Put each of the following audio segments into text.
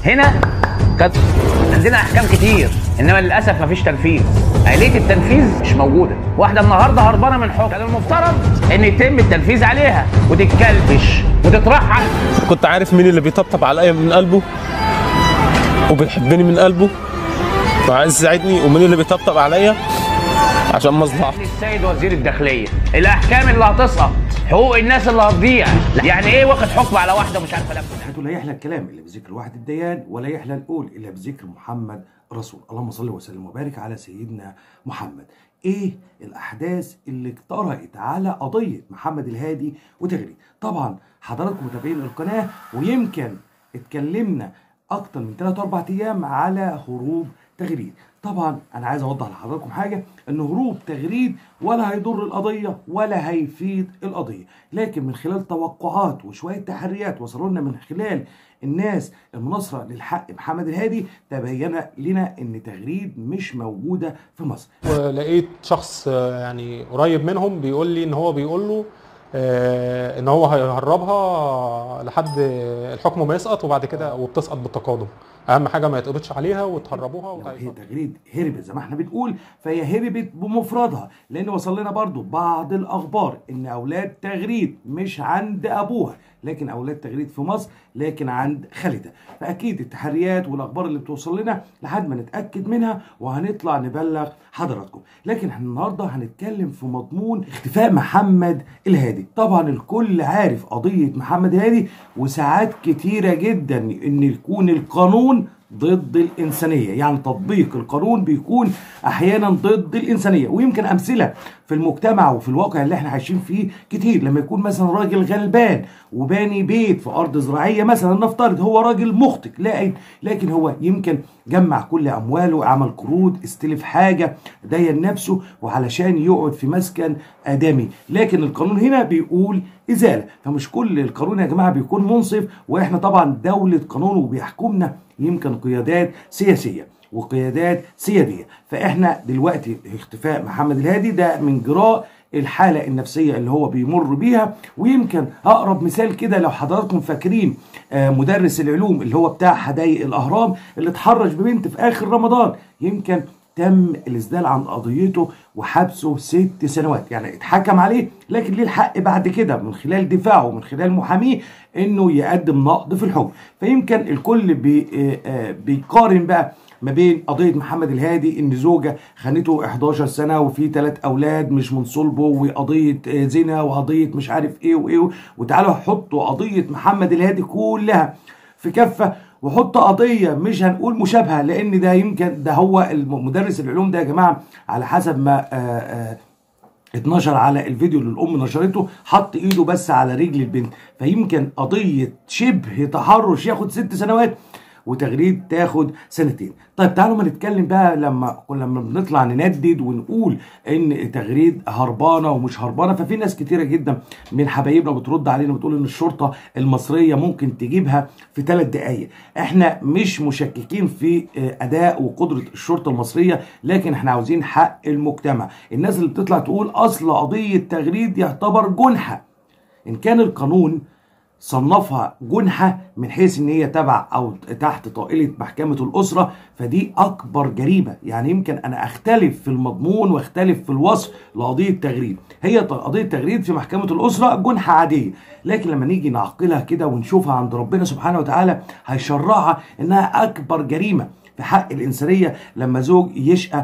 هنا كانت عندنا احكام كتير انما للاسف مفيش تنفيذ آلية التنفيذ مش موجودة واحدة النهاردة هربانة من حكم كان المفترض ان يتم التنفيذ عليها وتتكلبش وتترحل كنت عارف مين اللي بيطبطب عليا من قلبه وبيحبني من قلبه وعايز يساعدني ومين اللي بيطبطب عليا عشان مصلحة السيد وزير الداخلية الاحكام اللي هتسقط حقوق الناس اللي هتضيع يعني ايه واخد حكم على واحدة مش عارفة لابسة حيث لا يحلى الكلام الا بذكر واحد الديان ولا يحلى القول الا بذكر محمد رسول اللهم صل وسلم وبارك على سيدنا محمد ايه الاحداث اللي اجترأت على قضيه محمد الهادي وتغريد طبعا حضراتكم متابعين القناه ويمكن اتكلمنا اكتر من 3 4 ايام على هروب تغريد طبعا انا عايز اوضح لحضراتكم حاجه ان هروب تغريد ولا هيضر القضيه ولا هيفيد القضيه لكن من خلال توقعات وشويه تحريات وصلوا لنا من خلال الناس المناصره للحق محمد الهادي تبين لنا ان تغريد مش موجوده في مصر ولقيت شخص آه، يعني قريب منهم بيقول لي ان هو بيقول له آه، ان هو هيهربها لحد الحكم ما يسقط وبعد كده وبتسقط بالتقادم اهم حاجه ما يتقبضش عليها وتهربوها لو هي وتهيئ. تغريد هربت زي ما احنا بنقول فهي هربت بمفردها لان وصل لنا برضو بعض الاخبار ان اولاد تغريد مش عند ابوها لكن اولاد تغريد في مصر لكن عند خالتها فاكيد التحريات والاخبار اللي بتوصل لنا لحد ما نتاكد منها وهنطلع نبلغ حضراتكم لكن احنا النهارده هنتكلم في مضمون اختفاء محمد الهادي طبعا الكل عارف قضيه محمد الهادي وساعات كتيره جدا ان يكون القانون ضد الإنسانية يعني تطبيق القانون بيكون أحيانا ضد الإنسانية ويمكن أمثلة في المجتمع وفي الواقع اللي احنا عايشين فيه كتير لما يكون مثلا راجل غلبان وباني بيت في أرض زراعية مثلا نفترض هو راجل مخطئ لا لكن هو يمكن جمع كل أمواله عمل قروض استلف حاجة دين نفسه وعلشان يقعد في مسكن آدمي لكن القانون هنا بيقول إزالة فمش كل القانون يا جماعة بيكون منصف وإحنا طبعا دولة قانون وبيحكمنا يمكن قيادات سياسيه وقيادات سياديه فاحنا دلوقتي اختفاء محمد الهادي ده من جراء الحالة النفسية اللي هو بيمر بيها ويمكن أقرب مثال كده لو حضراتكم فاكرين آه، مدرس العلوم اللي هو بتاع حدائق الأهرام اللي اتحرش ببنت في آخر رمضان يمكن تم الإسدال عن قضيته وحبسه ست سنوات يعني اتحكم عليه لكن ليه الحق بعد كده من خلال دفاعه ومن خلال محاميه انه يقدم نقض في الحكم فيمكن الكل بي آه، آه، بيقارن بقى ما بين قضيه محمد الهادي ان زوجه خانته 11 سنه وفي ثلاث اولاد مش من صلبه وقضيه آه، زنا وقضيه مش عارف ايه وايه وتعالوا حطوا قضيه محمد الهادي كلها في كفه وحط قضيه مش هنقول مشابهه لان ده يمكن ده هو مدرس العلوم ده يا جماعه على حسب ما آآ آآ اتنشر على الفيديو اللي الام نشرته حط ايده بس على رجل البنت فيمكن قضيه شبه تحرش ياخد ست سنوات وتغريد تاخد سنتين طيب تعالوا ما نتكلم بقى لما لما بنطلع نندد ونقول ان تغريد هربانه ومش هربانه ففي ناس كتيره جدا من حبايبنا بترد علينا بتقول ان الشرطه المصريه ممكن تجيبها في ثلاث دقائق احنا مش مشككين في اداء وقدره الشرطه المصريه لكن احنا عاوزين حق المجتمع الناس اللي بتطلع تقول اصل قضيه تغريد يعتبر جنحه ان كان القانون صنفها جنحة من حيث ان هي تبع او تحت طائلة محكمة الاسرة فدي اكبر جريمة يعني يمكن انا اختلف في المضمون واختلف في الوصف لقضية تغريد هي قضية تغريد في محكمة الاسرة جنحة عادية لكن لما نيجي نعقلها كده ونشوفها عند ربنا سبحانه وتعالى هيشرعها انها اكبر جريمة في حق الانسانية لما زوج يشقى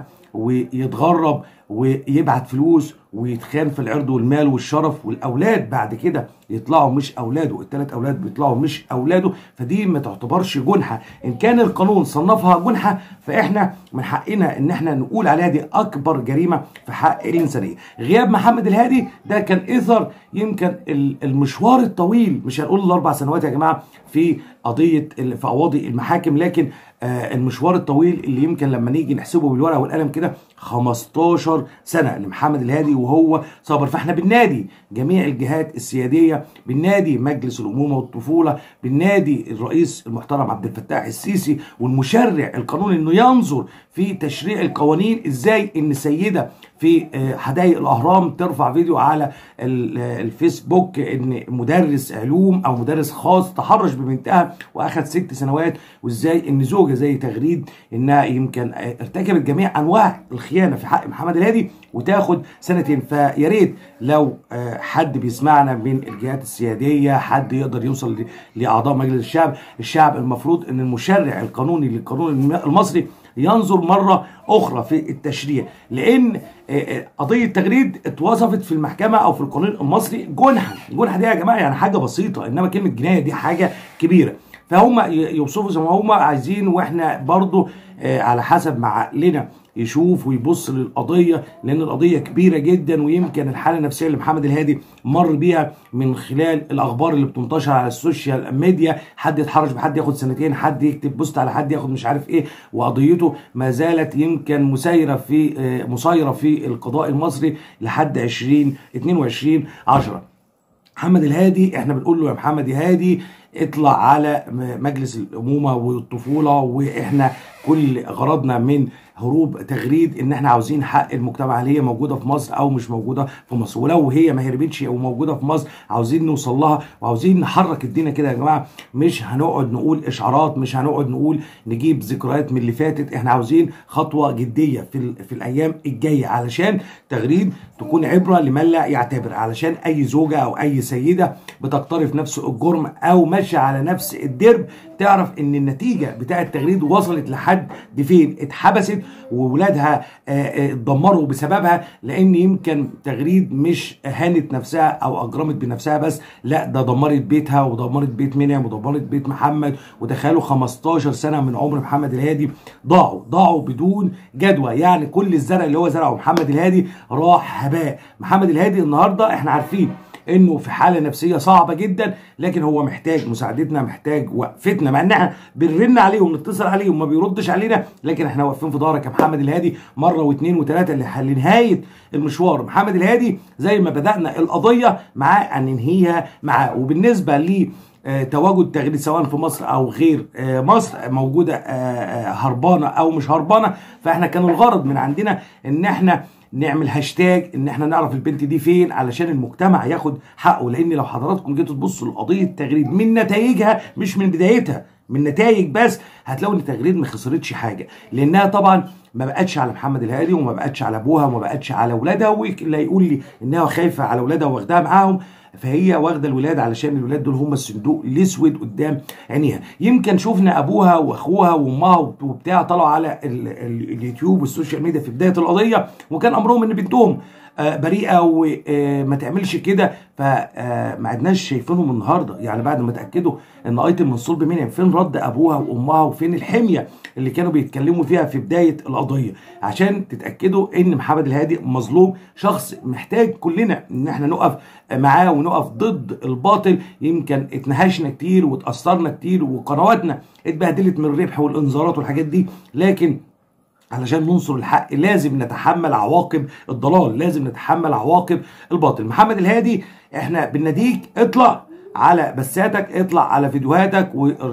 ويتغرب ويبعت فلوس ويتخان في العرض والمال والشرف والاولاد بعد كده يطلعوا مش اولاده الثلاث اولاد بيطلعوا مش اولاده فدي ما تعتبرش جنحه ان كان القانون صنفها جنحه فاحنا من حقنا ان احنا نقول عليها دي اكبر جريمه في حق الانسانيه غياب محمد الهادي ده كان اثر يمكن المشوار الطويل مش هنقول الاربع سنوات يا جماعه في قضيه في قواضي المحاكم لكن آه المشوار الطويل اللي يمكن لما نيجي نحسبه بالورقه والقلم كده 15 سنه لمحمد الهادي وهو صابر فاحنا بننادي جميع الجهات السياديه بننادي مجلس الامومه والطفوله بننادي الرئيس المحترم عبد الفتاح السيسي والمشرع القانون انه ينظر في تشريع القوانين ازاي ان سيده في في آه، حدائق الاهرام ترفع فيديو على ال- آه، الفيسبوك ان مدرس علوم او مدرس خاص تحرش ببنتها واخد ست سنوات وازاي ان زوجه زي تغريد انها يمكن آه، ارتكبت جميع انواع الخيانه في حق محمد الهادي وتاخد سنتين فيا ريت لو آه، حد بيسمعنا من الجهات السياديه حد يقدر يوصل ل- لاعضاء مجلس الشعب الشعب المفروض ان المشرع القانوني للقانون الم- المصري ينظر مره اخرى في التشريع لان آه، آه، قضيه تغريد اتوصفت في المحكمه او في القانون المصري جنحا جنحا دي يا جماعه يعني حاجه بسيطه انما كلمه جنايه دي حاجه كبيره فهم ي- يوصفوا زي ما هم عايزين واحنا برضو آه، على حسب ما عقلنا يشوف ويبص للقضيه لان القضيه كبيره جدا ويمكن الحاله النفسيه اللي محمد الهادي مر بيها من خلال الاخبار اللي بتنتشر على السوشيال ميديا حد يتحرش بحد ياخد سنتين حد يكتب بوست على حد ياخد مش عارف ايه وقضيته ما زالت يمكن مسيره في آه، مسيره في القضاء المصري لحد 20 22 10 محمد الهادي احنا بنقول له يا محمد يا هادي اطلع على م- مجلس الامومه والطفوله واحنا كل غرضنا من هروب تغريد ان احنا عاوزين حق المجتمع اللي هي موجوده في مصر او مش موجوده في مصر ولو هي ما هربتش او موجوده في مصر عاوزين نوصل لها وعاوزين نحرك الدنيا كده يا جماعه مش هنقعد نقول اشعارات مش هنقعد نقول نجيب ذكريات من اللي فاتت احنا عاوزين خطوه جديه في ال- في الايام الجايه علشان تغريد تكون عبره لمن لا يعتبر علشان اي زوجه او اي سيده بتقترف نفس الجرم او ماشيه على نفس الدرب تعرف ان النتيجه بتاعه التغريد وصلت لحد دي فين اتحبست وولادها آه، آه، اتدمروا بسببها لان يمكن تغريد مش هانت نفسها او اجرمت بنفسها بس لا ده دمرت بيتها ودمرت بيت منعم ودمرت بيت محمد وتخيلوا 15 سنه من عمر محمد الهادي ضاعوا ضاعوا بدون جدوى يعني كل الزرع اللي هو زرعه محمد الهادي راح هباء محمد الهادي النهارده احنا عارفين انه في حاله نفسيه صعبه جدا لكن هو محتاج مساعدتنا محتاج وقفتنا مع ان احنا بنرن عليه وبنتصل عليه وما بيردش علينا لكن احنا واقفين في ظهرك يا محمد الهادي مره واثنين وثلاثه ل- لنهايه المشوار محمد الهادي زي ما بدانا القضيه معاه ان ننهيها معاه وبالنسبه لي آه، تواجد تغريد سواء في مصر او غير آه، مصر موجوده آه، آه، هربانه او مش هربانه فاحنا كان الغرض من عندنا ان احنا نعمل هاشتاج ان احنا نعرف البنت دي فين علشان المجتمع ياخد حقه لان لو حضراتكم جيتوا تبصوا لقضيه التغريد من نتائجها مش من بدايتها من نتائج بس هتلاقوا ان التغريد ما خسرتش حاجه لانها طبعا ما بقتش على محمد الهادي وما بقتش على ابوها وما بقتش على اولادها واللي يقول لي انها خايفه على اولادها واخداها معاهم فهي واخده الولاد علشان الولاد دول هم الصندوق الاسود قدام عينيها يمكن شفنا ابوها واخوها وامها وبتاع طلعوا على ال ال اليوتيوب والسوشيال ميديا في بدايه القضيه وكان امرهم ان بنتهم آه، بريئه وما تعملش كده فما عدناش شايفينهم النهارده يعني بعد ما اتاكدوا ان ايتم من صلب منعم فين رد ابوها وامها وفين الحميه اللي كانوا بيتكلموا فيها في بدايه القضيه عشان تتاكدوا ان محمد الهادي مظلوم شخص محتاج كلنا ان احنا نقف معاه ونقف ضد الباطل يمكن اتنهشنا كتير واتاثرنا كتير وقنواتنا اتبهدلت من الربح والانذارات والحاجات دي لكن علشان ننصر الحق لازم نتحمل عواقب الضلال لازم نتحمل عواقب الباطل محمد الهادي احنا بناديك اطلع على بثاتك اطلع على فيديوهاتك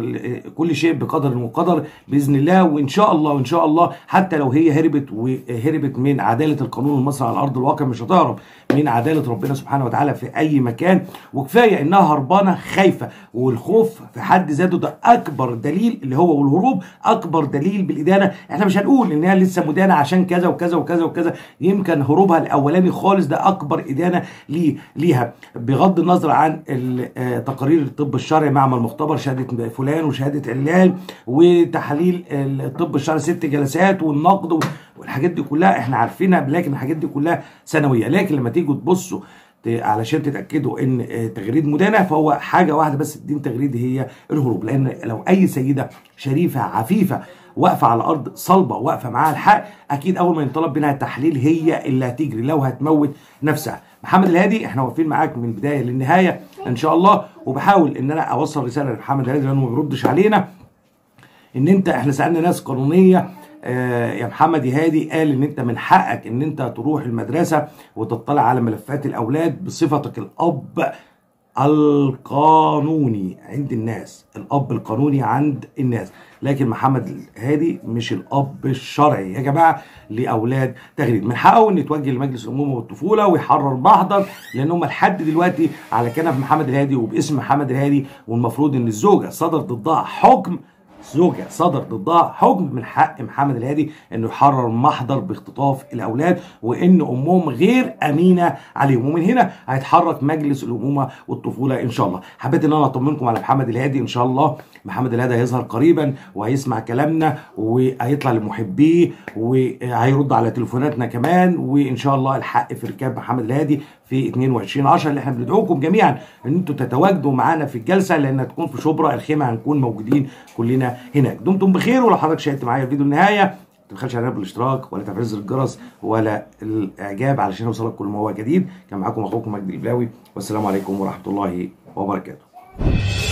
وكل شيء بقدر وقدر باذن الله وان شاء الله وان شاء الله حتى لو هي هربت وهربت من عداله القانون المصري على ارض الواقع مش هتهرب من عداله ربنا سبحانه وتعالى في اي مكان وكفايه انها هربانه خايفه والخوف في حد ذاته ده اكبر دليل اللي هو والهروب اكبر دليل بالادانه احنا مش هنقول ان هي لسه مدانه عشان كذا وكذا وكذا وكذا يمكن هروبها الاولاني خالص ده اكبر ادانه ليه ليها بغض النظر عن ال- آه، تقارير الطب الشرعي معمل مختبر شهاده فلان وشهاده علان وتحاليل الطب الشرعي ست جلسات والنقد والحاجات دي كلها احنا عارفينها لكن الحاجات دي كلها سنويه لكن لما تيجوا تبصوا ت- علشان تتاكدوا ان آه، تغريد مدانه فهو حاجه واحده بس الدين تغريد هي الهروب لان لو اي سيده شريفه عفيفه واقفه على ارض صلبه واقفه معاها الحق اكيد اول ما ينطلب منها التحليل هي اللي هتجري لو هتموت نفسها محمد الهادي احنا واقفين معاك من البدايه للنهايه ان شاء الله وبحاول ان انا اوصل رساله لمحمد الهادي لانه ما بيردش علينا ان انت احنا سالنا ناس قانونيه آه يا محمد يا هادي قال ان انت من حقك ان انت تروح المدرسه وتطلع على ملفات الاولاد بصفتك الاب القانوني عند الناس الاب القانوني عند الناس لكن محمد الهادي مش الاب الشرعي يا جماعه لاولاد تغريد من حقه ان يتوجه لمجلس الامومه والطفوله ويحرر محضر لان هم لحد دلوقتي على كنف محمد الهادي وباسم محمد الهادي والمفروض ان الزوجه صدر ضدها حكم زوجة صدر ضدها حكم من حق محمد الهادي انه يحرر محضر باختطاف الاولاد وان امهم غير امينه عليهم ومن هنا هيتحرك مجلس الامومه والطفوله ان شاء الله حبيت ان انا اطمنكم على محمد الهادي ان شاء الله محمد الهادي هيظهر قريبا وهيسمع كلامنا وهيطلع لمحبيه وهيرد على تليفوناتنا كمان وان شاء الله الحق في ركاب محمد الهادي في 22 10 اللي احنا بندعوكم جميعا ان انتم تتواجدوا معانا في الجلسه لانها تكون في شبرا الخيمه هنكون موجودين كلنا هناك دمتم بخير ولو حضرتك شاهدت معايا الفيديو النهايه ما تبخلش علينا بالاشتراك ولا تفعيل زر الجرس ولا الاعجاب علشان يوصلك كل ما هو جديد كان معاكم اخوكم مجدي البلاوي والسلام عليكم ورحمه الله وبركاته